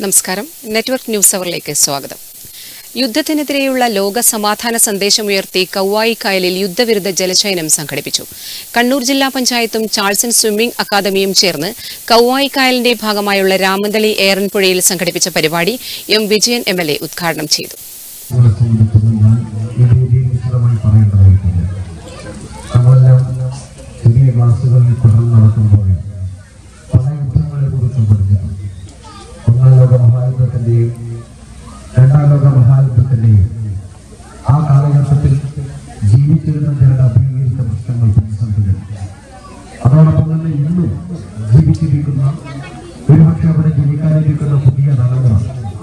നമസ്കാരം network news അവറിലേക്ക് സ്വാഗതം യുദ്ധത്തിനെതിരെയുള്ള ലോക സമാധാന സന്ദേശമുയർത്തി കൗവായി കായലിൽ യുദ്ധവിരുദ്ധ ജലശയനം സംഘടിപ്പിച്ചു കണ്ണൂർ ജില്ലാ പഞ്ചായത്തും ചാൾസൺ സ്വിമ്മിംഗ് അക്കാദമിയും ചേർന്ന് കൗവായി കായലിന്റെ ഭാഗമായുള്ള രാമന്തളി ഏറൻപുഴയിൽ സംഘടിപ്പിച്ച പരിപാടി M Vijayan M L A ഉദ്ഘാടനം ചെയ്തു നമ്മളെ സംബന്ധിച്ചൊന്നും ഞാൻ ഈ രീതിയിൽ വിശദമായി പറയേണ്ടതായിട്ടില്ല നമ്മളെല്ലാം ചെറിയ ക്ലാസ്സുകളിൽ പഠനം നടത്തുമ്പോൾ പല യുദ്ധങ്ങളെ കുറിച്ചും പഠിച്ചിട്ടുണ്ട് ഒന്നാം ലോക മഹായുദ്ധത്തിന്റെയും രണ്ടാം ലോക മഹായുദ്ധത്തിന്റെയും ആ കാലഘട്ടത്തിൽ ജീവിച്ചിരുന്ന ജനത അഭിമുഖീകരിച്ച പ്രശ്നങ്ങൾ പ്രതിസന്ധികൾ അതോടൊപ്പം തന്നെ ഇന്നും ജീവിച്ചിരിക്കുന്ന ഒരുപക്ഷെ അവിടെ ജീവിക്കാനിരിക്കുന്ന പുതിയ തലമുറ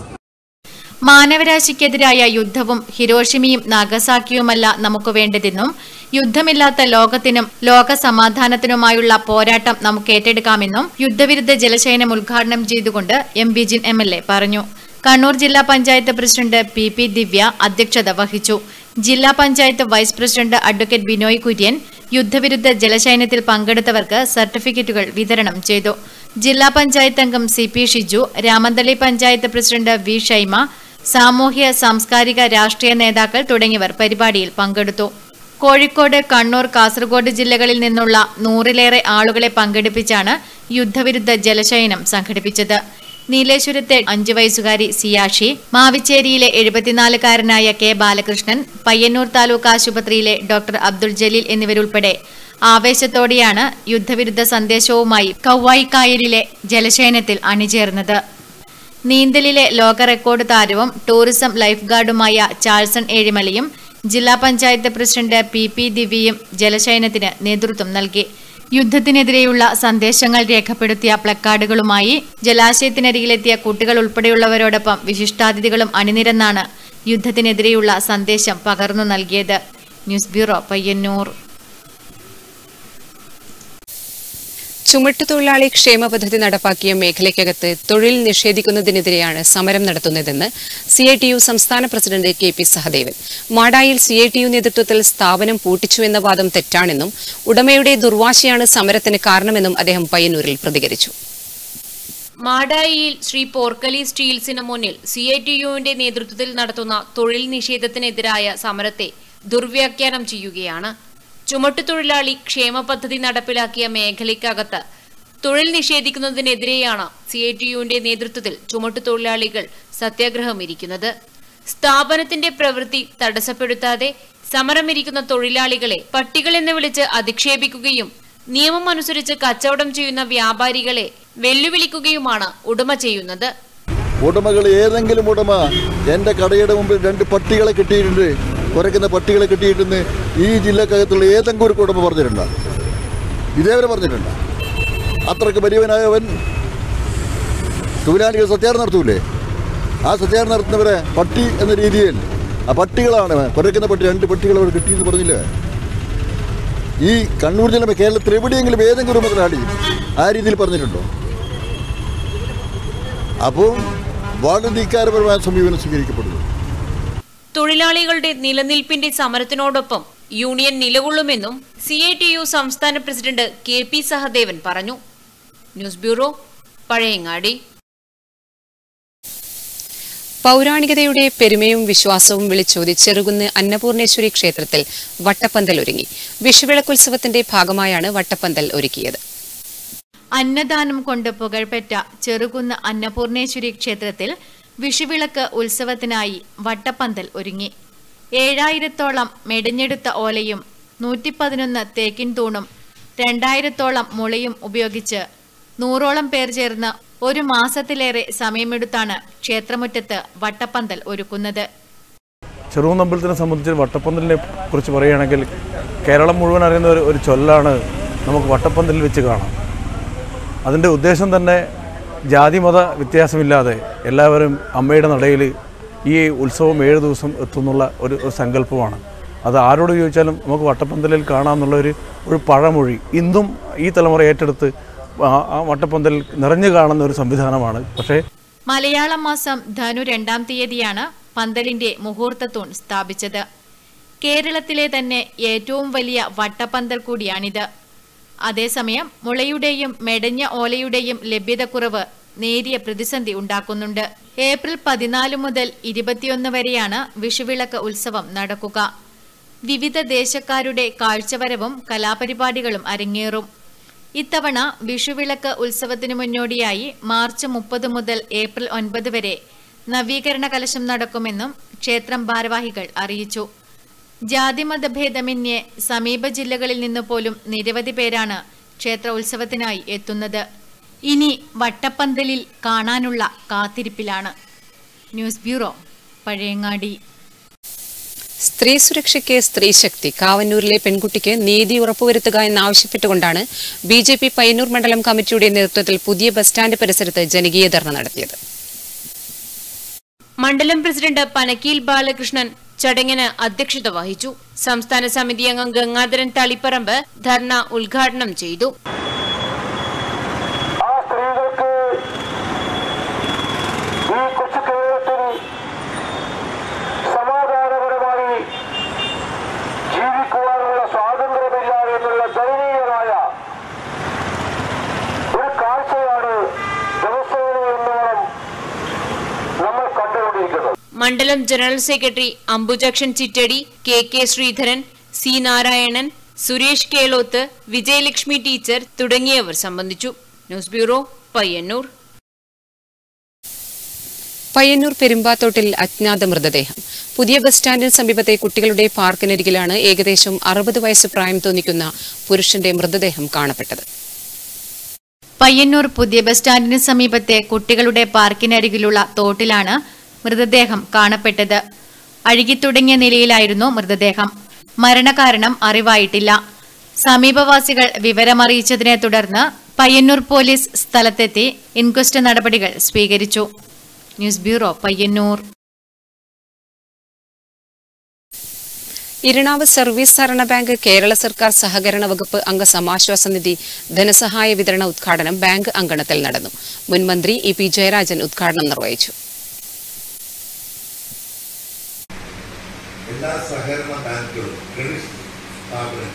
മാനവരാശിക്കെതിരായ യുദ്ധവും ഹിരോഷിമയും നാഗസാക്കിയുമല്ല നമുക്ക് വേണ്ടതെന്നും യുദ്ധമില്ലാത്ത ലോകത്തിനും ലോക സമാധാനത്തിനുമായുള്ള പോരാട്ടം നമുക്ക് ഏറ്റെടുക്കാമെന്നും യുദ്ധവിരുദ്ധ ജലശയനം ഉദ്ഘാടനം ചെയ്തുകൊണ്ട് M Bijin M L A പറഞ്ഞു കണ്ണൂർ ജില്ലാ panchayat president P P Divya അധ്യക്ഷത വഹിച്ചു ജില്ലാ panchayat vice president advocate Binoy Kurian യുദ്ധവിരുദ്ധ ജലശയനത്തിൽ പങ്കെടുത്തവർക്ക് സർട്ടിഫിക്കറ്റുകൾ വിതരണം ചെയ്തു ജില്ലാ പഞ്ചായത്ത് അംഗം C P Shiju Ramanthali panchayat president V Shyma സാമൂഹ്യ സാംസ്കാരിക രാഷ്ട്രീയ നേതാക്കൾ തുടങ്ങിയവർ പരിപാടിയിൽ പങ്കെടുത്തു കോഴിക്കോട് കണ്ണൂർ കാസർഗോഡ് ജില്ലകളിൽ നിന്നുള്ള നൂറിലേറെ ആളുകളെ പങ്കെടുപ്പിച്ചാണ് യുദ്ധവിരുദ്ധ ജലശയനം സംഘടിപ്പിച്ചത് നീലേശ്വരത്തെ അഞ്ചു വയസ്സുകാരി സിയാഷി മാവിച്ചേരിയിലെ എഴുപത്തിനാലുകാരനായ കെ ബാലകൃഷ്ണൻ പയ്യന്നൂർ താലൂക്ക് ആശുപത്രിയിലെ ഡോക്ടർ അബ്ദുൾ ജലീൽ എന്നിവരുൾപ്പെടെ ആവേശത്തോടെയാണ് യുദ്ധവിരുദ്ധ സന്ദേശവുമായി കൗവായി കായലിലെ ജലശയനത്തിൽ അണിചേർന്നത് നീന്തലിലെ ലോക റെക്കോർഡ് താരവും ടൂറിസം ലൈഫ് ഗാർഡുമായ ചാൾസൺ ഏഴിമലയും ജില്ലാ പഞ്ചായത്ത് പ്രസിഡന്റ് പി പി ദിവ്യയും ജലശയനത്തിന് നേതൃത്വം നൽകി യുദ്ധത്തിനെതിരെയുള്ള സന്ദേശങ്ങൾ രേഖപ്പെടുത്തിയ പ്ലക്കാർഡുകളുമായി ജലാശയത്തിനരികിലെത്തിയ കുട്ടികൾ ഉൾപ്പെടെയുള്ളവരോടൊപ്പം വിശിഷ്ടാതിഥികളും അണിനിരന്നാണ് യുദ്ധത്തിനെതിരെയുള്ള സന്ദേശം പകർന്നു നൽകിയത് ന്യൂസ് ബ്യൂറോ പയ്യന്നൂർ ചുമട്ടുതൊഴിലാളി ക്ഷേമ പദ്ധതി നടപ്പാക്കിയ മേഖലയ്ക്കകത്ത് തൊഴിൽ നിഷേധിക്കുന്നതിനെതിരെയാണ് സമരം നടത്തുന്നതെന്ന് സി ഐ ടി യു സംസ്ഥാന പ്രസിഡന്റ് കെ പി സഹദേവൻ മാടായിൽ സി ഐ ടി യു നേതൃത്വത്തിൽ സ്ഥാപനം പൂട്ടിച്ചുവെന്ന വാദം തെറ്റാണെന്നും ഉടമയുടെ ദുർവാശിയാണ് സമരത്തിന് കാരണമെന്നും അദ്ദേഹം പയ്യന്നൂരിൽ പ്രതികരിച്ചു മാടായിയിൽ ശ്രീ പോർക്കലി സ്റ്റീൽസിന് മുന്നിൽ സി ഐ ടി യുവിന്റെ നേതൃത്വത്തിൽ നടത്തുന്ന തൊഴിൽ നിഷേധത്തിനെതിരായ സമരത്തെ ദുർവ്യാഖ്യാനം ചെയ്യുകയാണ് ചുമട്ടുതൊഴിലാളി ക്ഷേമ പദ്ധതി നടപ്പിലാക്കിയ മേഖലയ്ക്കകത്ത് തൊഴിൽ നിഷേധിക്കുന്നതിനെതിരെയാണ് സി ഐ ടി യുവിന്റെ നേതൃത്വത്തിൽ ചുമട്ടുതൊഴിലാളികൾ സത്യാഗ്രഹം ഇരിക്കുന്നത് സ്ഥാപനത്തിന്റെ പ്രവൃത്തി തടസ്സപ്പെടുത്താതെ സമരമിരിക്കുന്ന തൊഴിലാളികളെ പട്ടികളെന്ന് വിളിച്ച് അധിക്ഷേപിക്കുകയും നിയമം അനുസരിച്ച് കച്ചവടം ചെയ്യുന്ന വ്യാപാരികളെ വെല്ലുവിളിക്കുകയുമാണ് ഉടമ ചെയ്യുന്നത് ഉടമകൾ ഏതെങ്കിലും ഉടമ എൻ്റെ കടയുടെ മുമ്പിൽ രണ്ട് പട്ടികളെ കിട്ടിയിട്ടുണ്ട് കുറയ്ക്കുന്ന പട്ടികളെ കിട്ടിയിട്ടെന്ന് ഈ ജില്ലക്കകത്തുള്ള ഏതെങ്കിലും ഒരു ഉടമ പറഞ്ഞിട്ടുണ്ടോ ഇതേവരെ പറഞ്ഞിട്ടുണ്ടോ അത്രയ്ക്ക് വലിയവനായവൻ തൊഴിലാളികൾ സത്യാഗ്രഹം നടത്തൂലേ ആ സത്യാഗ്രഹം നടത്തുന്നവരെ പട്ടി എന്ന രീതിയിൽ ആ പട്ടികളാണ് കുറയ്ക്കുന്ന പട്ടി രണ്ട് പട്ടികൾ അവർ കിട്ടിയെന്ന് പറഞ്ഞില്ലേ ഈ കണ്ണൂർ ജില്ല കേരളത്തിൽ എവിടെയെങ്കിലും ഏതെങ്കിലും ഒരു മുതലാളി ആ രീതിയിൽ പറഞ്ഞിട്ടുണ്ടോ അപ്പോൾ വളരെ ധിക്കാരപരമായ സമീപനം സ്വീകരിക്കപ്പെടുന്നു തൊഴിലാളികളുടെ നിലനിൽപ്പിന്റെ സമരത്തിനോടൊപ്പം യൂണിയൻ നിലകൊള്ളുമെന്നും സി ഐ ടി യു സംസ്ഥാന പ്രസിഡന്റ് കെ പി സഹദേവൻ പറഞ്ഞു ന്യൂസ് ബ്യൂറോ പഴയങ്ങാടി പൗരാണികതയുടെ പെരുമയും വിശ്വാസവും വിളിച്ചോതി ചെറുകുന്ന് അന്നപൂർണേശ്വരി ക്ഷേത്രത്തിൽ വട്ടപ്പന്തൽ ഒരുങ്ങി വിഷുവിളക്കുത്സവത്തിന്റെ ഭാഗമായാണ് വട്ടപ്പന്തൽ ഒരുക്കിയത് അന്നദാനം കൊണ്ട് പുകഴ്പെറ്റ ചെറുകുന്ന് അന്നപൂർണേശ്വരി ക്ഷേത്രത്തിൽ വിഷുവിളക്ക് ഉത്സവത്തിനായി വട്ടപ്പന്തൽ ഒരുങ്ങി ഏഴായിരത്തോളം മെടഞ്ഞെടുത്ത ഓലയും നൂറ്റിപ്പതിനൊന്ന് തേക്കിൻ തൂണും രണ്ടായിരത്തോളം മുളയും ഉപയോഗിച്ച് നൂറോളം പേർ ചേർന്ന് ഒരു മാസത്തിലേറെ സമയമെടുത്താണ് ക്ഷേത്രമുറ്റത്ത് വട്ടപ്പന്തൽ ഒരുക്കുന്നത് ചെറുകുന്നമ്പലത്തിനെ സംബന്ധിച്ച് വട്ടപ്പന്തലിനെ കുറിച്ച് പറയുകയാണെങ്കിൽ കേരളം മുഴുവൻ അറിയുന്ന ഒരു ഒരു ചൊല്ലാണ് നമുക്ക് വട്ടപ്പന്തലിൽ വെച്ച് കാണാം അതിൻ്റെ ഉദ്ദേശം തന്നെ ജാതി മത വ്യത്യാസമില്ലാതെ എല്ലാവരും അമ്മയുടെ നടയിൽ ഈ ഉത്സവം ഏഴ് ദിവസം എത്തുന്നുള്ള ഒരു ഒരു സങ്കല്പമാണ് അത് ആരോട് ചോദിച്ചാലും നമുക്ക് വട്ടപ്പന്തലിൽ കാണാമെന്നുള്ള ഒരു ഒരു പഴമൊഴി ഇന്നും ഈ തലമുറ ഏറ്റെടുത്ത് ആ- ആ വട്ടപ്പന്തൽ നിറഞ്ഞു കാണുന്ന ഒരു സംവിധാനമാണ് പക്ഷേ മലയാളം മാസം ധനു രണ്ടാം തീയതിയാണ് പന്തലിന്റെ മുഹൂർത്തത്തൂൺ സ്ഥാപിച്ചത് കേരളത്തിലെ തന്നെ ഏറ്റവും വലിയ വട്ടപ്പന്തൽ കൂടിയാണിത് അതേസമയം മുളയുടെയും മെടഞ്ഞ ഓലയുടെയും ലഭ്യതക്കുറവ് നേരിയ പ്രതിസന്ധി ഉണ്ടാക്കുന്നുണ്ട് ഏപ്രിൽ പതിനാല് മുതൽ ഇരുപത്തിയൊന്ന് വരെയാണ് വിഷുവിളക്ക് ഉത്സവം നടക്കുക വിവിധ ദേശക്കാരുടെ കാഴ്ചവരവും കലാപരിപാടികളും അരങ്ങേറും ഇത്തവണ വിഷുവിളക്ക് ഉത്സവത്തിനു മുന്നോടിയായി മാർച്ച് മുപ്പത് മുതൽ ഏപ്രിൽ ഒൻപത് വരെ നവീകരണ കലശം നടക്കുമെന്നും ക്ഷേത്രം ഭാരവാഹികൾ അറിയിച്ചു ജാതിമതഭേദമന്യേ സമീപ ജില്ലകളിൽ നിന്ന് പോലും നിരവധി പേരാണ് ക്ഷേത്ര ഉത്സവത്തിനായി എത്തുന്നത് ഇനി വട്ടപ്പന്തലിൽ കാണാനുള്ള കാത്തിരിപ്പിലാണ് ന്യൂസ് ബ്യൂറോ പഴയങ്ങാടി സ്ത്രീ സുരക്ഷയ്ക്ക് സ്ത്രീശക്തി കാവന്നൂരിലെ പെൺകുട്ടിക്ക് നീതി ഉറപ്പുവരുത്തുക എന്നാവശ്യപ്പെട്ടുകൊണ്ടാണ് ബി ജെ പി പയ്യന്നൂർ മണ്ഡലം കമ്മിറ്റിയുടെ നേതൃത്വത്തിൽ പുതിയ ബസ് സ്റ്റാൻഡ് പരിസരത്ത് ജനകീയ ധർണ നടത്തിയത് മണ്ഡലം പ്രസിഡന്റ് പനക്കീൽ ബാലകൃഷ്ണൻ ചടങ്ങിന് അധ്യക്ഷത വഹിച്ചു സംസ്ഥാന സമിതി അംഗം ഗംഗാധരൻ തളിപ്പറമ്പ് ധർണ ഉദ്ഘാടനം ചെയ്തു ആ സ്ത്രീകൾക്ക് ഈ കൊച്ചു കേരളത്തിൽ സമാധാനപരമായി ജീവിക്കുവാനുള്ള സ്വാതന്ത്ര്യമില്ല എന്നുള്ള ദയനീയമായ ഒരു കാഴ്ചയാണ് ദിവസേന എന്നോണം നമ്മൾ കണ്ടുകൊണ്ടിരിക്കുന്നത് മണ്ഡലം general secretary Ambujakshan Chittadi K K Sreedharan C Narayanan Suresh Keloth Vijayalakshmi teacher തുടങ്ങിയവർ സംബന്ധിച്ചു ന്യൂസ് ബ്യൂറോ പയ്യന്നൂർ പയ്യന്നൂർ പെരുമ്പാത്തോട്ടിൽ അജ്ഞാത മൃതദേഹം പുതിയ ബസ് സ്റ്റാൻഡിന് സമീപത്തെ കുട്ടികളുടെ പാർക്കിനരികിലാണ് ഏകദേശം അറുപത് വയസ്സ് പ്രായം തോന്നിക്കുന്ന പുരുഷന്റെ മൃതദേഹം കാണപ്പെട്ടത് പയ്യന്നൂർ പുതിയ ബസ് സ്റ്റാൻഡിന് സമീപത്തെ കുട്ടികളുടെ പാർക്കിനരികിലുള്ള തോട്ടിലാണ് മൃതദേഹം കാണപ്പെട്ടത് അഴുകിത്തുടങ്ങിയ നിലയിലായിരുന്നു മൃതദേഹം മരണകാരണം അറിവായിട്ടില്ല സമീപവാസികൾ വിവരമറിയിച്ചതിനെ തുടർന്ന് പയ്യന്നൂർ പോലീസ് സ്ഥലത്തെത്തി ഇൻക്വസ്റ്റ് നടപടികൾ സ്വീകരിച്ചു news bureau Payyanur Iranavu service സഹകരണ ബാങ്ക് കേരള സർക്കാർ സഹകരണ വകുപ്പ് അംഗ സമാശ്വാസ നിധി ധനസഹായ വിതരണ ഉദ്ഘാടനം ബാങ്ക് അങ്കണത്തിൽ നടന്നു മുൻ മന്ത്രി ഇ പി ജയരാജൻ ഉദ്ഘാടനം നിർവഹിച്ചു എല്ലാ സഹകരണ ബാങ്കുകളും ക്രെഡിറ്റ് സ്ഥാപനങ്ങളും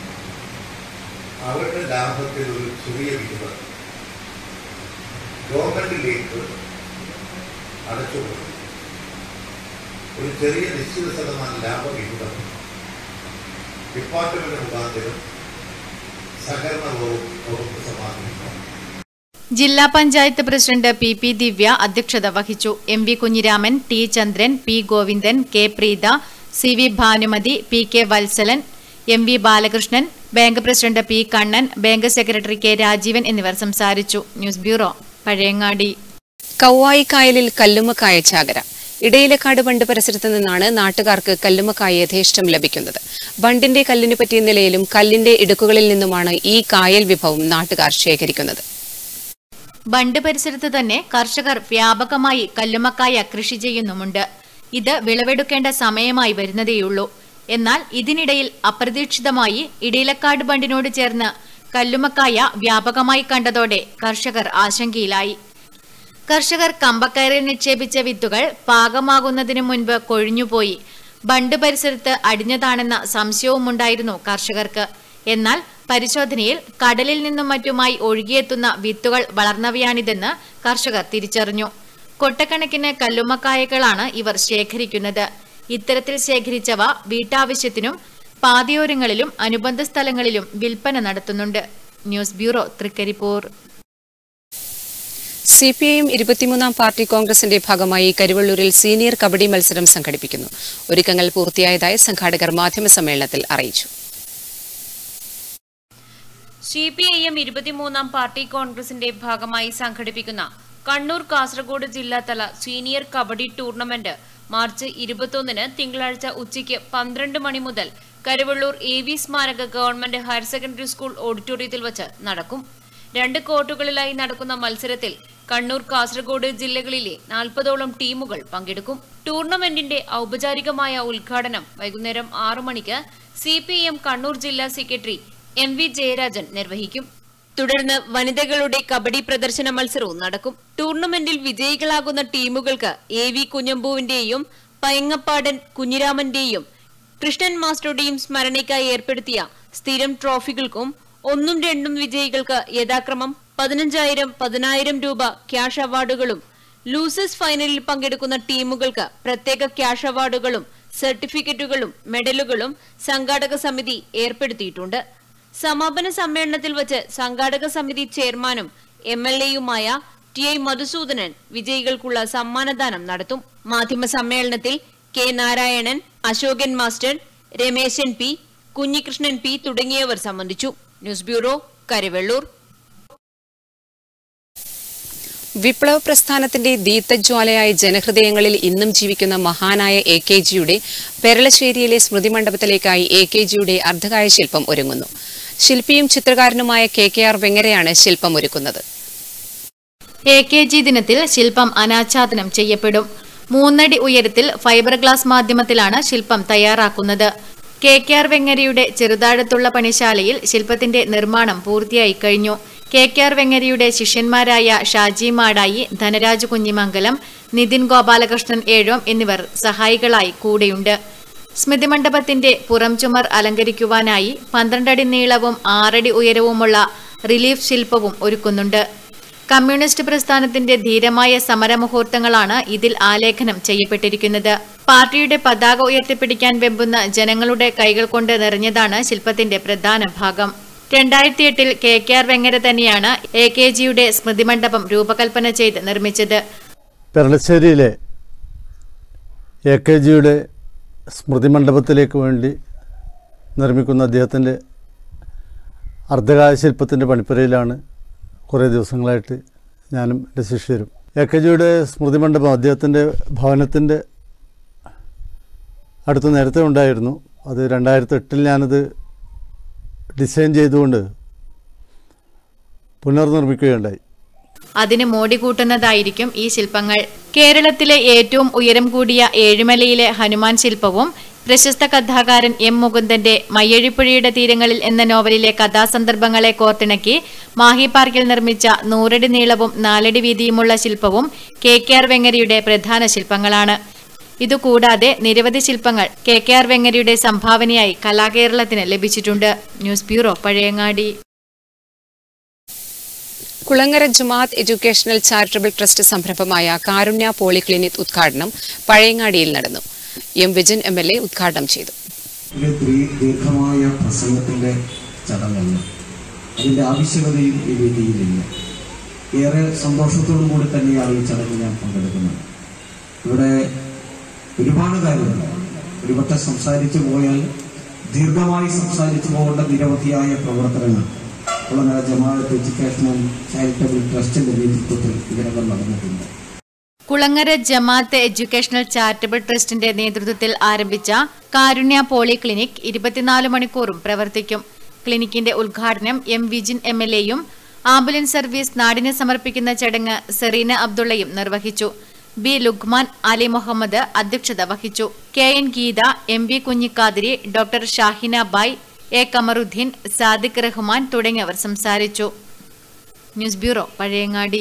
അവരുടെ ലാഭത്തിൽ ഒരു ചെറിയ വിഹിതം ഗവൺമെന്റിലേക്ക് അടച്ചു കൊടുക്കും ഒരു ചെറിയ നിശ്ചിത ശതമാനം ലാഭവിഹിതം ഡിപ്പാർട്ട്മെന്റ് മുഖാന്തരം സഹകരണ വകുപ്പ് വകുപ്പ് സമാഹരിക്കും ജില്ലാ panchayat president P P Divya അധ്യക്ഷത വഹിച്ചു M V Kunhiraman T Chandran P Govindan K Preetha C V Bhanumathi P K Valsalan M V Balakrishnan bank president P Kannan bank secretary K Rajeevan എന്നിവർ സംസാരിച്ചു ന്യൂസ് ബ്യൂറോ പഴയങ്ങാടി കൗവായി കായലിൽ കല്ലുമ്മക്കായ ചാകര ഇടയിലക്കാട് ബണ്ട് പരിസരത്ത് നിന്നാണ് നാട്ടുകാർക്ക് കല്ലുമ്മക്കായ യഥേഷ്ടം ലഭിക്കുന്നത് ബണ്ടിന്റെ കല്ലിന് പറ്റിയ നിലയിലും കല്ലിന്റെ ഇടുക്കുകളിൽ നിന്നുമാണ് ഈ കായൽ വിഭവം നാട്ടുകാർ ശേഖരിക്കുന്നത് ബണ്ട് പരിസരത്ത് തന്നെ കർഷകർ വ്യാപകമായി കല്ലുമക്കായ കൃഷി ചെയ്യുന്നുമുണ്ട് ഇത് വിളവെടുക്കേണ്ട സമയമായി വരുന്നതേയുള്ളൂ എന്നാൽ ഇതിനിടയിൽ അപ്രതീക്ഷിതമായി ഇടയിലക്കാട് ബണ്ടിനോട് ചേർന്ന് കല്ലുമക്കായ വ്യാപകമായി കണ്ടതോടെ കർഷകർ ആശങ്കയിലായി കർഷകർ കമ്പക്കയറിൽ നിക്ഷേപിച്ച വിത്തുകൾ പാകമാകുന്നതിനു മുൻപ് കൊഴിഞ്ഞുപോയി ബണ്ട് പരിസരത്ത് അടിഞ്ഞതാണെന്ന സംശയവുമുണ്ടായിരുന്നു കർഷകർക്ക് എന്നാൽ പരിശോധനയിൽ കടലിൽ നിന്നും മറ്റുമായി ഒഴുകിയെത്തുന്ന വിത്തുകൾ വളർന്നവയാണിതെന്ന് കർഷകർ തിരിച്ചറിഞ്ഞു കൊട്ടക്കണക്കിന് കല്ലുമ്മക്കായകളാണ് ഇവർ ശേഖരിക്കുന്നത് ഇത്തരത്തിൽ ശേഖരിച്ചവ വീട്ടാവശ്യത്തിനും പാതയോരങ്ങളിലും അനുബന്ധ സ്ഥലങ്ങളിലും വിൽപ്പന നടത്തുന്നുണ്ട് news bureau Thrikaripur C P I M ഇരുപത്തിമൂന്നാം പാർട്ടി കോൺഗ്രസിന്റെ ഭാഗമായി കരുവള്ളൂരിൽ സീനിയർ കബഡി മത്സരം സംഘടിപ്പിക്കുന്നു ഒരുക്കങ്ങൾ പൂർത്തിയായതായി സംഘാടകർ മാധ്യമസമ്മേളനത്തിൽ അറിയിച്ചു സി പി ഐ എം ഇരുപത്തിമൂന്നാം പാർട്ടി കോൺഗ്രസിന്റെ ഭാഗമായി സംഘടിപ്പിക്കുന്ന കണ്ണൂർ കാസർഗോഡ് ജില്ലാതല സീനിയർ കബഡി ടൂർണമെന്റ് മാർച്ച് ഇരുപത്തൊന്നിന് തിങ്കളാഴ്ച ഉച്ചയ്ക്ക് പന്ത്രണ്ട് മണി മുതൽ കരുവള്ളൂർ എ വി സ്മാരക ഗവൺമെന്റ് ഹയർ സെക്കൻഡറി സ്കൂൾ ഓഡിറ്റോറിയത്തിൽ വച്ച് നടക്കും രണ്ട് കോർട്ടുകളിലായി നടക്കുന്ന മത്സരത്തിൽ കണ്ണൂർ കാസർഗോഡ് ജില്ലകളിലെ നാൽപ്പതോളം ടീമുകൾ പങ്കെടുക്കും ടൂർണമെന്റിന്റെ ഔപചാരികമായ ഉദ്ഘാടനം വൈകുന്നേരം ആറു മണിക്ക് സി പി എം കണ്ണൂർ ജില്ലാ സെക്രട്ടറി എം വി ജയരാജൻ നിർവഹിക്കും തുടർന്ന് വനിതകളുടെ കബഡി പ്രദർശന മത്സരവും നടക്കും ടൂർണമെന്റിൽ വിജയികളാകുന്ന ടീമുകൾക്ക് എ വി കുഞ്ഞമ്പൂവിന്റെയും പയങ്ങപ്പാടൻ കുഞ്ഞിരാമന്റെയും കൃഷ്ണൻ മാസ്റ്ററുടെയും സ്മരണയ്ക്കായി ഏർപ്പെടുത്തിയ സ്ഥിരം ട്രോഫികൾക്കും ഒന്നും രണ്ടും വിജയികൾക്ക് യഥാക്രമം പതിനഞ്ചായിരം പതിനായിരം രൂപ ക്യാഷ് അവാർഡുകളും ലൂസേഴ്സ് ഫൈനലിൽ പങ്കെടുക്കുന്ന ടീമുകൾക്ക് പ്രത്യേക ക്യാഷ് അവാർഡുകളും സർട്ടിഫിക്കറ്റുകളും മെഡലുകളും സംഘാടക സമിതി ഏർപ്പെടുത്തിയിട്ടുണ്ട് സമാപന സമ്മേളനത്തിൽ വച്ച് സംഘാടക സമിതി ചെയർമാനും എം എൽ എയുമായ ടി ഐ മധുസൂദനൻ വിജയികൾക്കുള്ള സമ്മാനദാനം നടത്തും മാധ്യമ സമ്മേളനത്തിൽ K Narayanan Ashokan master Rameshan P Kunhikrishnan P തുടങ്ങിയവർ സംബന്ധിച്ചു ന്യൂസ് ബ്യൂറോ കരിവെള്ളൂർ വിപ്ലവ പ്രസ്ഥാനത്തിന്റെ ദീപ്തജ്വാലയായ ജനഹൃദയങ്ങളിൽ ഇന്നും ജീവിക്കുന്ന മഹാനായ എ കെ ജിയുടെ പെരളശ്ശേരിയിലെ സ്മൃതി മണ്ഡപത്തിലേക്കായി എ കെ ജിയുടെ അർദ്ധകായ ശില്പം ഒരുങ്ങുന്നു ശില്പിയും ചിത്രകാരനുമായ കെ കെ ആർ വെങ്ങരയാണ് ശില്പം ഒരുക്കുന്നത് എ കെ ജി ദിനത്തിൽ ശില്പം അനാച്ഛാദനം ചെയ്യപ്പെടും മൂന്നടി ഉയരത്തിൽ ഫൈബർ ഗ്ലാസ് മാധ്യമത്തിലാണ് ശില്പം തയ്യാറാക്കുന്നത് കെ കെ ആർ വെങ്ങരയുടെ ചെറുതാഴത്തുള്ള പണിശാലയിൽ ശില്പത്തിന്റെ നിർമ്മാണം പൂർത്തിയായി കഴിഞ്ഞു കെ കെ ആർ വെങ്ങരയുടെ ശിഷ്യന്മാരായ ഷാജി മാടായി ധനരാജ് കുഞ്ഞിമംഗലം നിതിൻ ഗോപാലകൃഷ്ണൻ ഏഴോം എന്നിവർ സഹായികളായി കൂടെയുണ്ട് സ്മൃതി മണ്ഡപത്തിന്റെ പുറം ചുമർ അലങ്കരിക്കുവാനായി പന്ത്രണ്ടടി നീളവും ആറടി ഉയരവുമുള്ള റിലീഫ് ശില്പവും ഒരുക്കുന്നുണ്ട് കമ്മ്യൂണിസ്റ്റ് പ്രസ്ഥാനത്തിന്റെ ധീരമായ സമരമുഹൂർത്തങ്ങളാണ് ഇതിൽ ആലേഖനം ചെയ്യപ്പെട്ടിരിക്കുന്നത് പാർട്ടിയുടെ പതാക ഉയർത്തിപ്പിടിക്കാൻ വെമ്പുന്ന ജനങ്ങളുടെ കൈകൾ കൊണ്ട് നിറഞ്ഞതാണ് ശില്പത്തിന്റെ പ്രധാന ഭാഗം രണ്ടായിരത്തി എട്ടിൽ കെ കെ ആർ വെങ്ങര തന്നെയാണ് എ കെ ജിയുടെ സ്മൃതിമണ്ഡപം രൂപകൽപ്പന ചെയ്ത് നിർമ്മിച്ചത് പെരളശ്ശേരിയിലെ എ കെ ജിയുടെ സ്മൃതി മണ്ഡപത്തിലേക്ക് വേണ്ടി നിർമ്മിക്കുന്ന അദ്ദേഹത്തിൻ്റെ അർദ്ധകായ ശില്പത്തിൻ്റെ പണിപ്പുരയിലാണ് കുറേ ദിവസങ്ങളായിട്ട് ഞാനും എൻ്റെ ശിഷ്യരും എ കെ ജിയുടെ സ്മൃതി മണ്ഡപം അദ്ദേഹത്തിൻ്റെ ഭവനത്തിൻ്റെ അടുത്ത് നേരത്തെ ഉണ്ടായിരുന്നു അത് രണ്ടായിരത്തി എട്ടിൽ ഞാനത് ഡിസൈൻ ചെയ്തുകൊണ്ട് പുനർനിർമ്മിക്കുകയുണ്ടായി അതിന് മോടി കൂട്ടുന്നതായിരിക്കും ഈ ശില്പങ്ങൾ കേരളത്തിലെ ഏറ്റവും ഉയരം കൂടിയ ഏഴുമലയിലെ ഹനുമാൻ ശില്പവും പ്രശസ്ത കഥാകാരൻ എം മുകുന്ദന്റെ മയ്യഴിപ്പുഴയുടെ തീരങ്ങളിൽ എന്ന നോവലിലെ കഥാസന്ദർഭങ്ങളെ കോർത്തിണക്കി മാഹി പാർക്കിൽ നിർമ്മിച്ച നൂറടി നീളവും നാലടി വീതിയുമുള്ള ശില്പവും കെ കെ ആർ വെങ്ങരയുടെ പ്രധാന ശില്പങ്ങളാണ് ഇതുകൂടാതെ നിരവധി ശില്പങ്ങൾ കെ കെ ആർ വെങ്ങരയുടെ സംഭാവനയായി കലാകേരളത്തിന് ലഭിച്ചിട്ടുണ്ട് news bureau Pazhayangadi Kulangara Jumath educational charitable trust സംരംഭമായ കാരുണ്യ പോളിക്ലിനിക് ഉദ്ഘാടനം പഴയങ്ങാടിയിൽ നടന്നു M Vijin M L A ഉദ്ഘാടനം ചെയ്തു ഒരു ദീ- ദീർഘമായ പ്രസംഗത്തിന്റെ ചടങ്ങല്ല അതിന്റെ ആവശ്യകതയും ഈ വേദിയിലില്ല ഏറെ സന്തോഷത്തോടു കൂടി തന്നെയാണ് ഈ ചടങ്ങിൽ ഞാൻ പങ്കെടുക്കുന്നത് ഇവിടെ ഒരുപാട് കാര്യങ്ങൾ ഒരുപക്ഷെ സംസാരിച്ചു പോയാൽ ദീർഘമായി സംസാരിച്ചു പോകേണ്ട നിരവധിയായ പ്രവർത്തനങ്ങൾ കുളങ്ങര ജമാഅത്ത് എഡ്യൂക്കേഷണൽ ചാരിറ്റബിൾ ട്രസ്റ്റിന്റെ നേതൃത്വത്തിൽ ഇതിനകം നടന്നിട്ടുണ്ട് കുളങ്ങര ജമാഅത്ത് എഡ്യൂക്കേഷണൽ ചാരിറ്റബിൾ ട്രസ്റ്റിന്റെ നേതൃത്വത്തിൽ ആരംഭിച്ച കാരുണ്യ പോളി ക്ലിനിക് ഇരുപത്തിനാല് മണിക്കൂറും പ്രവർത്തിക്കും ക്ലിനിക്കിന്റെ ഉദ്ഘാടനം എം വിജിൻ എം എൽ എയും ആംബുലൻസ് സർവീസ് നാടിന് സമർപ്പിക്കുന്ന ചടങ്ങ് സെറീന അബ്ദുള്ളയും നിർവഹിച്ചു ബി ലുഖ്മാൻ അലി മുഹമ്മദ് അധ്യക്ഷത വഹിച്ചു K N Geetha M V Kunhikathiri doctor Shahina Bai A Kamaruddin Sadiq Rahman തുടങ്ങിയവർ സംസാരിച്ചു news bureau Pazhayangadi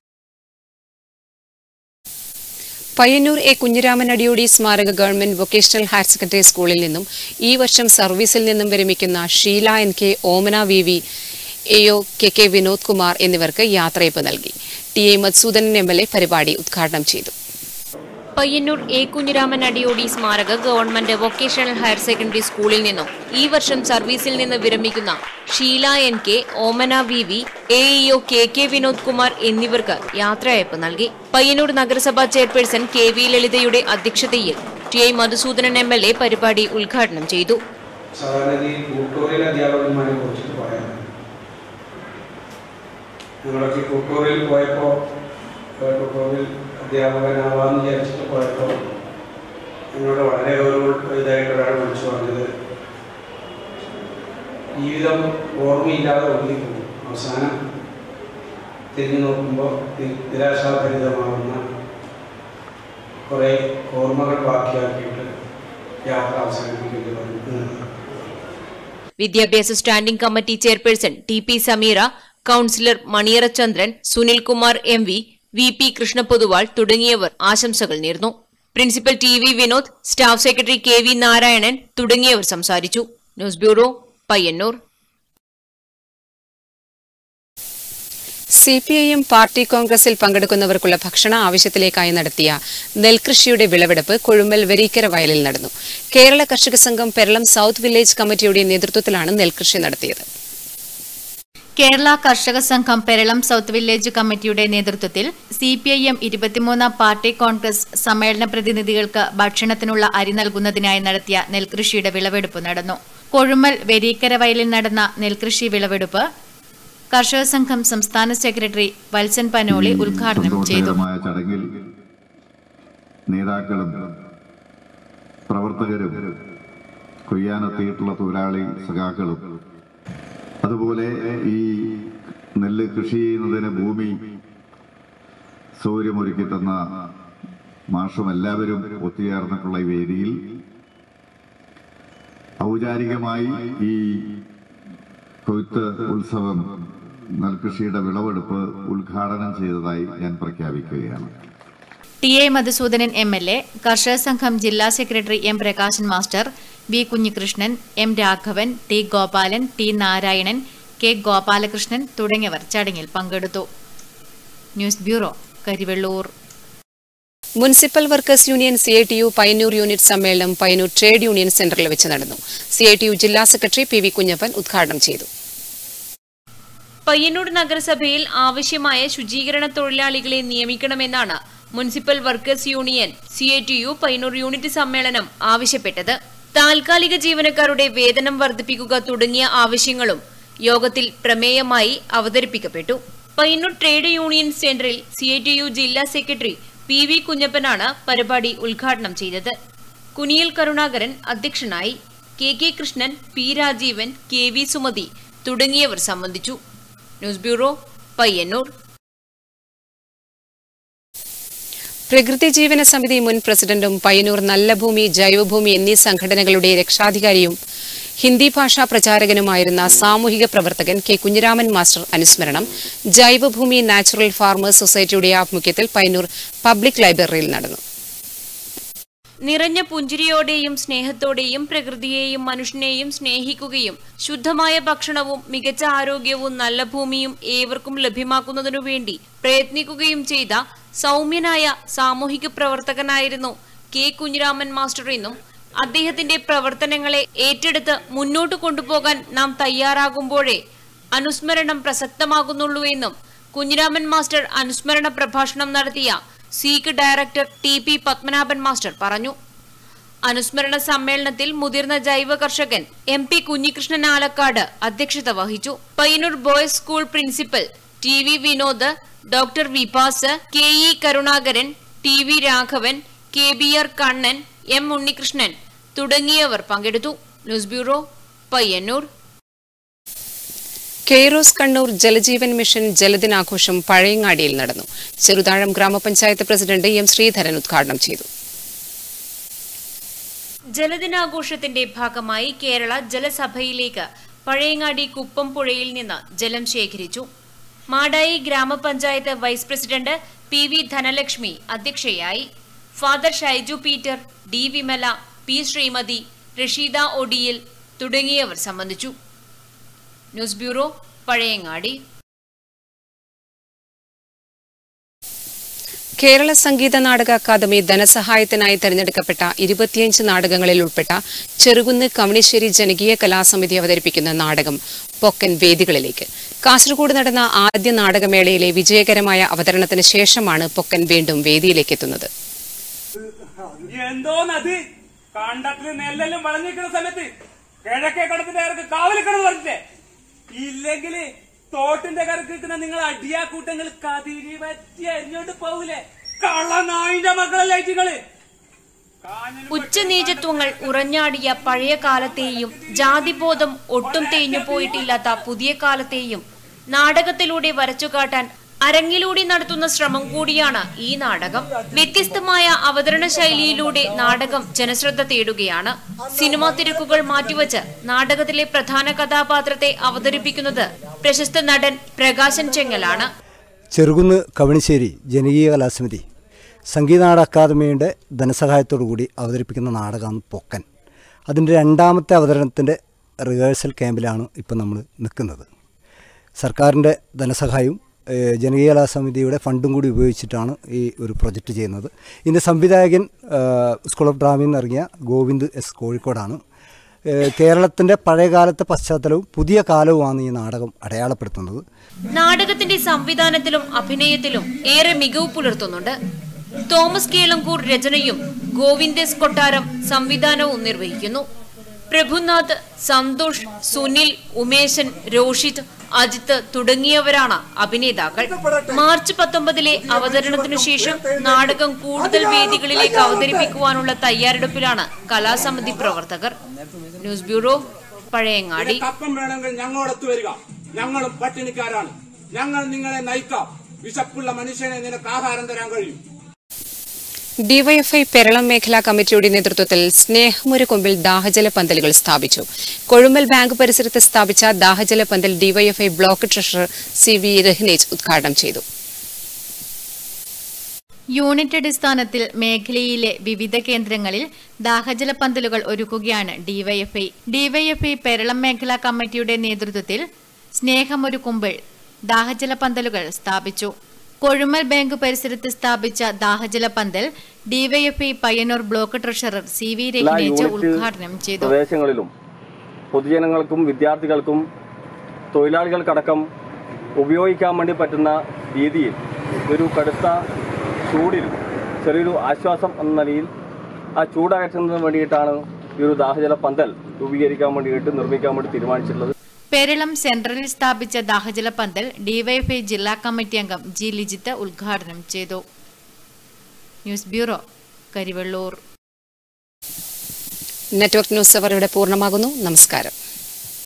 Payyanur A Kunhiraman Adiyodi സ്മാരക ഗവൺമെന്റ് വൊക്കേഷണൽ ഹയർ സെക്കൻഡറി സ്കൂളിൽ നിന്നും ഈ വർഷം സർവീസിൽ നിന്നും വിരമിക്കുന്ന Sheela N K Omana V V A O K K Vinod Kumar എന്നിവർക്ക് യാത്രയപ്പ് നൽകി T A Madhusoodanan M L A പരിപാടി ഉദ്ഘാടനം ചെയ്തു പയ്യന്നൂർ എ കുഞ്ഞിരാമൻ അടിയോടി സ്മാരക ഗവൺമെന്റ് വൊക്കേഷണൽ ഹയർ സെക്കൻഡറി സ്കൂളിൽ നിന്നും ഈ വർഷം സർവീസിൽ നിന്ന് വിരമിക്കുന്ന Sheela N K Omana V V A E O K K Vinod Kumar എന്നിവർക്ക് യാത്രയയപ്പ് നൽകി പയ്യന്നൂർ നഗരസഭാ ചെയർപേഴ്സൺ കെ വി ലളിതയുടെ അധ്യക്ഷതയിൽ T I Madhusoodanan M L A പരിപാടി ഉദ്ഘാടനം ചെയ്തു സാധാരണ ഈ ട്യൂട്ടോറിയൽ അധ്യാപകന്മാരെ കുറിച്ചിട്ട് പറയാം ഞങ്ങളൊക്കെ ട്യൂട്ടോറിയൽ പോയപ്പോൾ ട്യൂട്ടോറിയൽ അധ്യാപകനാവാന്ന് വിചാരിച്ചിട്ട് പോയപ്പോൾ ഞങ്ങളോട് വളരെ ഗൗരവ ഇതായിട്ട് ഒരാൾ വിളിച്ചു പറഞ്ഞത് ജീവിതം ഓർമ്മയില്ലാതെ ഒതുങ്ങിപ്പോകും അവസാനം തിരിഞ്ഞു നോക്കുമ്പോൾ നി- നിരാശാഭരിതമാവുന്ന കുറേ ഓർമ്മകൾ ബാക്കിയാക്കിയിട്ട് യാത്ര അവസാനിപ്പിക്കേണ്ടി വന്നു എന്നതാണ് വിദ്യാഭ്യാസ standing committee chairperson T P Sameera councillor Maniyara Chandran Sunilkumar M V V P Krishnapoduval തുടങ്ങിയവർ ആശംസകൾ നേർന്നു principal T V Vinod staff secretary K V Narayanan തുടങ്ങിയവർ സംസാരിച്ചു news bureau Payyanur C P I M party കോൺഗ്രസിൽ പങ്കെടുക്കുന്നവർക്കുള്ള ഭക്ഷണ ആവശ്യത്തിലേക്കായി നടത്തിയ നെൽകൃഷിയുടെ വിളവെടുപ്പ് കൊഴുമ്പൽ വെരീക്കര വയലിൽ നടന്നു കേരള കർഷക സംഘം പെരളം സൌത്ത് വില്ലേജ് കമ്മിറ്റിയുടെ നേതൃത്വത്തിലാണ് നെൽകൃഷി നടത്തിയത് കേരള കർഷക സംഘം പെരളം സൗത്ത് വില്ലേജ് കമ്മിറ്റിയുടെ നേതൃത്വത്തിൽ സി പി ഐ എം ഇരുപത്തിമൂന്നാം പാർട്ടി കോൺഗ്രസ് സമ്മേളന പ്രതിനിധികൾക്ക് ഭക്ഷണത്തിനുള്ള അരി നൽകുന്നതിനായി നടത്തിയ നെൽകൃഷിയുടെ വിളവെടുപ്പ് നടന്നു കൊഴുമൽ വെരീക്കര വയലിൽ നടന്ന നെൽകൃഷി വിളവെടുപ്പ് കർഷക സംഘം സംസ്ഥാന സെക്രട്ടറി വത്സൻ പനോളി ഉദ്ഘാടനം ചെയ്തു സന്തോഷകരമായ ചടങ്ങിൽ നേതാക്കളും പ്രവർത്തകരും കൊയ്യാനെത്തിയിട്ടുള്ള തൊഴിലാളി സഖാക്കളും അതുപോലെ ഈ നെല്ല് കൃഷി ചെയ്യുന്നതിന് ഭൂമി സൗകര്യമൊരുക്കി തന്ന മാഷും എല്ലാവരും ഒത്തുചേർന്നിട്ടുള്ള ഈ വേദിയിൽ ഔപചാരികമായി ഈ കൊയ്ത്ത് ഉത്സവം നെൽകൃഷിയുടെ വിളവെടുപ്പ് ഉദ്ഘാടനം ചെയ്തതായി ഞാൻ പ്രഖ്യാപിക്കുകയാണ് T A Madhusoodanan M L A കർഷക സംഘം ജില്ലാ secretary M Prakashan master V Kunhikrishnan M Raghavan T Gopalan T Narayanan K Gopalakrishnan തുടങ്ങിയവർ ചടങ്ങിൽ പങ്കെടുത്തു news bureau Karivellur municipal workers union C I T U Payyanur unit സമ്മേളനം പയ്യന്നൂർ ട്രേഡ് യൂണിയൻ സെന്ററിൽ വെച്ച് നടന്നു സി ഐ ടി യു ജില്ലാ സെക്രട്ടറി പി വി കുഞ്ഞപ്പൻ ഉദ്ഘാടനം ചെയ്തു പയ്യന്നൂർ നഗരസഭയിൽ ആവശ്യമായ ശുചീകരണ തൊഴിലാളികളെ നിയമിക്കണമെന്നാണ് municipal workers union C I T U Payyanur unit സമ്മേളനം ആവശ്യപ്പെട്ടത് താൽക്കാലിക ജീവനക്കാരുടെ വേതനം വർദ്ധിപ്പിക്കുക തുടങ്ങിയ ആവശ്യങ്ങളും യോഗത്തിൽ പ്രമേയമായി അവതരിപ്പിക്കപ്പെട്ടു പയ്യന്നൂർ ട്രേഡ് യൂണിയൻ സെന്ററിൽ സി ഐ ടി യു ജില്ലാ സെക്രട്ടറി പി വി കുഞ്ഞപ്പനാണ് പരിപാടി ഉദ്ഘാടനം ചെയ്തത് കുനിയൽ കരുണാകരൻ അധ്യക്ഷനായി K K Krishnan P Rajeevan K V Sumathi തുടങ്ങിയവർ സംബന്ധിച്ചു ന്യൂസ് ബ്യൂറോ പയ്യന്നൂർ പ്രകൃതി ജീവന സമിതി മുൻ പ്രസിഡന്റും പയ്യന്നൂർ നല്ല ഭൂമി ജൈവഭൂമി എന്നീ സംഘടനകളുടെ രക്ഷാധികാരിയും ഹിന്ദി ഭാഷാ പ്രചാരകനുമായിരുന്ന സാമൂഹിക പ്രവർത്തകൻ കെ കുഞ്ഞിരാമൻ മാസ്റ്റർ അനുസ്മരണം ജൈവഭൂമി നാച്ചുറൽ ഫാർമേഴ്സ് സൊസൈറ്റിയുടെ ആഭിമുഖ്യത്തിൽ പയ്യന്നൂർ പബ്ലിക് ലൈബ്രറിയിൽ നടന്നു നിറഞ്ഞ പുഞ്ചിരിയോടെയും സ്നേഹത്തോടെയും പ്രകൃതിയെയും മനുഷ്യനെയും സ്നേഹിക്കുകയും ശുദ്ധമായ ഭക്ഷണവും മികച്ച ആരോഗ്യവും നല്ല ഭൂമിയും ഏവർക്കും ലഭ്യമാക്കുന്നതിനു വേണ്ടി പ്രയത്നിക്കുകയും ചെയ്ത സൗമ്യനായ സാമൂഹിക പ്രവർത്തകനായിരുന്നു കെ കുഞ്ഞിരാമൻ മാസ്റ്റർ എന്നും അദ്ദേഹത്തിന്റെ പ്രവർത്തനങ്ങളെ ഏറ്റെടുത്ത് മുന്നോട്ട് കൊണ്ടുപോകാൻ നാം തയ്യാറാകുമ്പോഴേ അനുസ്മരണം പ്രസക്തമാകുന്നുള്ളൂ എന്നും കുഞ്ഞിരാമൻ മാസ്റ്റർ അനുസ്മരണ പ്രഭാഷണം നടത്തിയ Seek director T P Padmanabhan master പറഞ്ഞു അനുസ്മരണ സമ്മേളനത്തിൽ മുതിർന്ന ജൈവ കർഷകൻ എം പി കുഞ്ഞികൃഷ്ണൻ ആലക്കാട് അധ്യക്ഷത വഹിച്ചു Payyanur boys school principal T V Vinod doctor Vipas K E Karunakaran T V Raghavan K B R Kannan M Unnikrishnan തുടങ്ങിയവർ പങ്കെടുത്തു news bureau Payyanur Kairos Kannur Jaljeevan mission ജലദിനാഘോഷം പഴയങ്ങാടിയിൽ നടന്നു ചെറുതാഴം ഗ്രാമപഞ്ചായത്ത് പ്രസിഡന്റ് എം ശ്രീധരൻ ഉദ്ഘാടനം ചെയ്തു ജലദിനാഘോഷത്തിന്റെ ഭാഗമായി കേരള ജലസഭയിലേക്ക് പഴയങ്ങാടി കുപ്പം പുഴയിൽ നിന്ന് ജലം ശേഖരിച്ചു മാടായി ഗ്രാമപഞ്ചായത്ത് vice president P V Dhanalakshmi അധ്യക്ഷയായി father Shyju Peter D Vimala P Sreemathi Rasheeda ഒഡിയിൽ തുടങ്ങിയവർ സംബന്ധിച്ചു news bureau Pazhayangadi Kerala Sangeetha Nataka academy ധനസഹായത്തിനായി തെരഞ്ഞെടുക്കപ്പെട്ട ഇരുപത്തിയഞ്ച് നാടകങ്ങളിൽ ഉൾപ്പെട്ട ചെറുകുന്ന് കവണിശ്ശേരി ജനകീയ കലാസമിതി അവതരിപ്പിക്കുന്ന നാടകം പൊക്കൻ വേദികളിലേക്ക് കാസർഗോഡ് നടന്ന ആദ്യ നാടകമേളയിലെ വിജയകരമായ അവതരണത്തിന് ശേഷമാണ് പൊക്കൻ വീണ്ടും വേദിയിലേക്ക് എത്തുന്നത് എന്തോന്നത് കണ്ടത്തില് നെല്ലെല്ലാം വളഞ്ഞിരിക്കുന്ന സമയത്ത് കിഴക്കേ കടത്തിന്റെ കരക്ക് കാവലി കിടന്ന് പറഞ്ഞില്ലേ ഇല്ലെങ്കില് തോട്ടിന്റെ കരക്ക് നിൽക്കുന്ന നിങ്ങൾ അടിയാ കൂട്ടങ്ങൾ കതിരി പറ്റി അരിഞ്ഞോണ്ട് പോകൂലേ കള്ള നായിന്റെ മക്കളല്ലേ നിങ്ങള് ഉച്ചനീചത്വങ്ങൾ ഉറഞ്ഞാടിയ പഴയ കാലത്തെയും ജാതിബോധം ഒട്ടും തേഞ്ഞു പോയിട്ടില്ലാത്ത പുതിയ കാലത്തെയും നാടകത്തിലൂടെ വരച്ചുകാട്ടാൻ അരങ്ങിലൂടെ നടത്തുന്ന ശ്രമം കൂടിയാണ് ഈ നാടകം വ്യത്യസ്തമായ അവതരണ ശൈലിയിലൂടെ നാടകം ജനശ്രദ്ധ തേടുകയാണ് സിനിമാ തിരക്കുകൾ മാറ്റിവെച്ച് നാടകത്തിലെ പ്രധാന കഥാപാത്രത്തെ അവതരിപ്പിക്കുന്നത് പ്രശസ്ത നടൻ പ്രകാശൻ ചെങ്ങലാണ് ചെറുകുന്ന് കവണിശ്ശേരി ജനകീയ കലാസമിതി സംഗീതനാട അക്കാദമിയുടെ ധനസഹായത്തോടു കൂടി അവതരിപ്പിക്കുന്ന നാടകമാണ് പൊക്കൻ അതിൻ്റെ രണ്ടാമത്തെ അവതരണത്തിൻ്റെ റിഹേഴ്സൽ ക്യാമ്പിലാണ് ഇപ്പം നമ്മൾ നിൽക്കുന്നത് സർക്കാരിൻ്റെ ധനസഹായവും ഏഹ്, ജനകീയ കലാസമിതിയുടെ ഫണ്ടും കൂടി ഉപയോഗിച്ചിട്ടാണ് ഈ ഒരു പ്രൊജക്റ്റ് ചെയ്യുന്നത് ഇതിൻ്റെ സംവിധായകൻ ഏഹ്, സ്കൂൾ ഓഫ് ഡ്രാമയിൽ നിന്ന് ഇറങ്ങിയ ഗോവിന്ദ് എസ് കോഴിക്കോടാണ് ഏഹ്, കേരളത്തിൻ്റെ പഴയകാലത്തെ പശ്ചാത്തലവും പുതിയ കാലവുമാണ് ഈ നാടകം അടയാളപ്പെടുത്തുന്നത് നാടകത്തിന്റെ സംവിധാനത്തിലും അഭിനയത്തിലും ഏറെ മികവ് പുലർത്തുന്നുണ്ട് തോമസ് കേളങ്കൂർ രചനയും ഗോവിന്ദസ് കൊട്ടാരം സംവിധാനവും നിർവഹിക്കുന്നു പ്രഭുനാഥ് സന്തോഷ് സുനിൽ ഉമേശൻ രോഷിത് അജിത്ത് തുടങ്ങിയവരാണ് അഭിനേതാക്കൾ മാർച്ച് പത്തൊമ്പതിലെ അവതരണത്തിനു ശേഷം നാടകം കൂടുതൽ വേദികളിലേക്ക് അവതരിപ്പിക്കുവാനുള്ള തയ്യാറെടുപ്പിലാണ് കലാസമിതി പ്രവർത്തകർ ന്യൂസ് ബ്യൂറോ പഴയങ്ങാടി കപ്പം വേണമെങ്കിൽ ഞങ്ങളോടൊത്ത് വരിക ഞങ്ങളും പട്ടിണിക്കാരാണ് ഞങ്ങൾ നിങ്ങളെ നയിക്കാം വിശപ്പുള്ള മനുഷ്യനെ നിനക്ക് ആഹാരം തരാൻ കഴിയും ഡിവൈഎഫ്ഐ പെരളം മേഖലാ കമ്മിറ്റിയുടെ നേതൃത്വത്തിൽ സ്നേഹമൊരു കൊമ്പിൽ ദാഹജല പന്തലുകൾ സ്ഥാപിച്ചു കൊഴുമ്പൽ ബാങ്ക് പരിസരത്ത് സ്ഥാപിച്ച ദാഹജല pandal D Y F I block treasurer C V Rahnej ഉദ്ഘാടനം ചെയ്തു യൂണിറ്റ് അടിസ്ഥാനത്തിൽ മേഖലയിലെ വിവിധ കേന്ദ്രങ്ങളിൽ ദാഹജല പന്തലുകൾ ഒരുക്കുകയാണ് ഡിവൈഎഫ്ഐ ഡിവൈഎഫ്ഐ പെരളം മേഖലാ കമ്മിറ്റിയുടെ നേതൃത്വത്തിൽ സ്നേഹമൊരു കുമ്പിൾ ദാഹജല പന്തലുകൾ സ്ഥാപിച്ചു കൊഴുമൽ ബാങ്ക് പരിസരത്ത് സ്ഥാപിച്ച ദാഹജല pandal D Y F I Payyanur block treasurer C V Rahnej ഉദ്ഘാടനം ചെയ്തു പ്രദേശങ്ങളിലും പൊതുജനങ്ങൾക്കും വിദ്യാർത്ഥികൾക്കും തൊഴിലാളികൾക്കടക്കം ഉപയോഗിക്കാൻ വേണ്ടി പറ്റുന്ന രീതിയിൽ ഒരു കടുത്ത ചൂടിൽ ചെറിയൊരു ആശ്വാസം എന്ന നിലയിൽ ആ ചൂടകറ്റുന്നതിന് വേണ്ടിയിട്ടാണ് ഈ ഒരു ദാഹജല പന്തൽ രൂപീകരിക്കാൻ വേണ്ടിയിട്ട് നിർമ്മിക്കാൻ വേണ്ടി തീരുമാനിച്ചിട്ടുള്ളത് പേരളം സെൻട്രലിൽ സ്ഥാപിച്ച ദാഹജല പന്തൽ ഡിവൈഎഫ്ഐ ജില്ലാ കമ്മിറ്റി അംഗം ജി ലിജിത്ത് ഉദ്ഘാടനം ചെയ്തു news bureau Karivellur network news അവർ ഇവിടെ പൂർണ്ണമാകുന്നു നമസ്കാരം